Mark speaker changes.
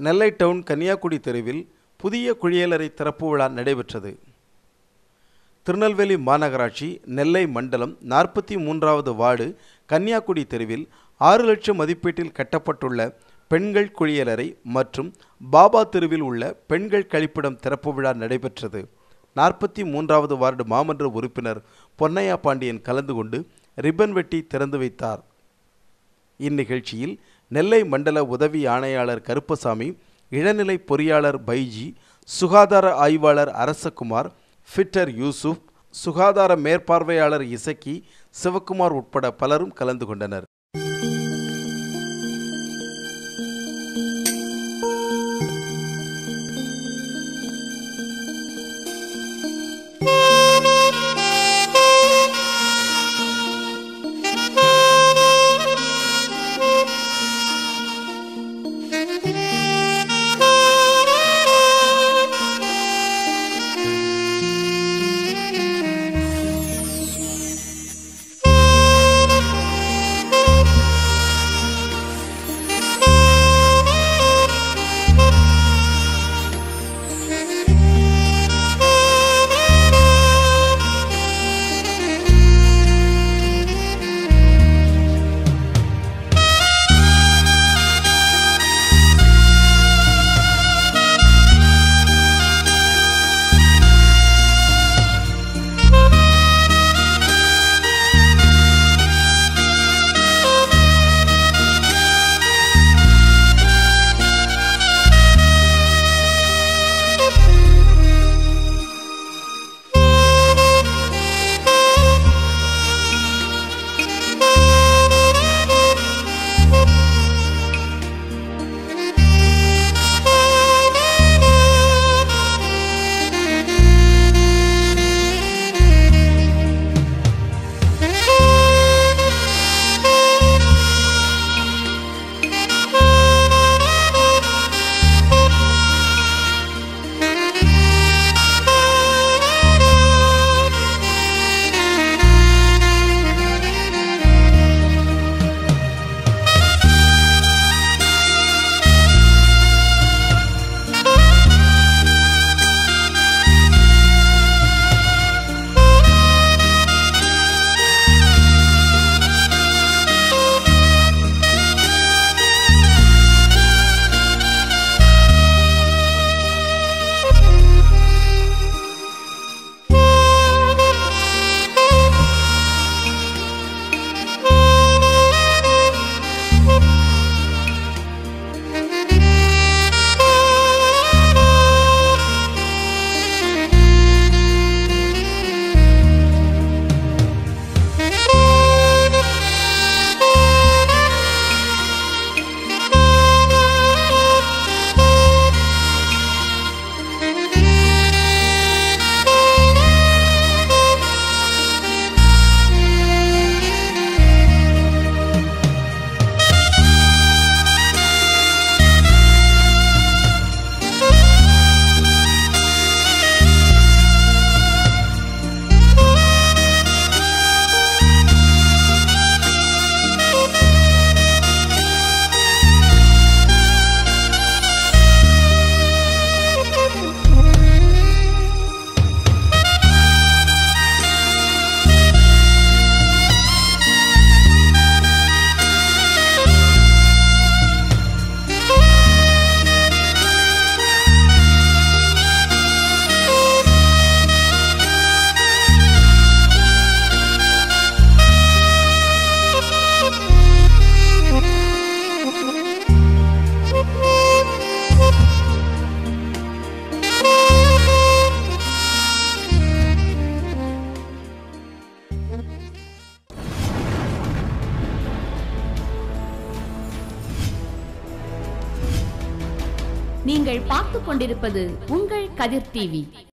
Speaker 1: நெல்லை down Kanniyakudi தெருவில் புதிய குளியலறை திறப்பு விழா நடைபெற்றது திருநெல்வேலி மாநகராட்சி நெல்லை மண்டலம் நாற்பத்தி மூன்றாவது வார்டு கன்னியாகுடி தெருவில் ஆறு லட்சம் மதிப்பீட்டில் கட்டப்பட்டுள்ள பெண்கள் குளியலறை மற்றும் பாபா தெருவில் உள்ள பெண்கள் கழிப்பிடம் திறப்பு விழா நடைபெற்றது நாற்பத்தி மூன்றாவது வார்டு மாமன்ற உறுப்பினர் பொன்னையா பாண்டியன் கலந்து கொண்டு ரிப்பன் வெட்டி திறந்து வைத்தார் இந்நிகழ்ச்சியில் நெல்லை மண்டல உதவி ஆணையாளர் கருப்பசாமி இளநிலை பொறியாளர் பைஜி சுகாதார ஆய்வாளர் அரசகுமார் ஃபிட்டர் யூசுப் சுகாதார மேற்பார்வையாளர் இசக்கி சிவக்குமார் உட்பட பலரும் கலந்து கொண்டனர்
Speaker 2: நீங்கள் பார்த்துக் கொண்டிருப்பது உங்கள் கதிர் டிவி